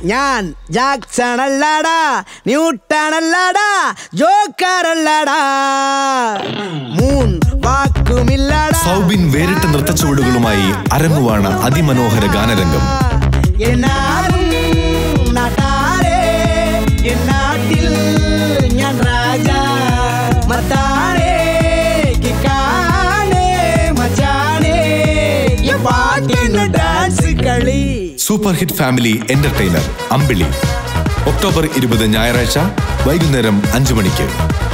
ഞാൻ ജാക്സൺ അല്ലാടാ ന്യൂട്ടൺ അല്ലാടാ ജോക്കർ അല്ലാടാ മൂൺ വാക്കുമില്ലാടാ സൗബിൻ വേറിട്ട നൃത്തച്ചുവടുകളുമായി അരങ്ങുവാണ് അതിമനോഹര ഗാനരംഗം എന്നാലും നാട്ടാരെ എന്നാട്ടിൽ ഞാൻ രാജ മത്താരെ കിക്കാനെ മച്ചാനെ ഈ പാട്ടിന് ഡാൻസ് കളി super hit family entertainer Ambili October ഇരുപത് ഞായറാഴ്ച വൈകുന്നേരം അഞ്ചു മണിക്ക്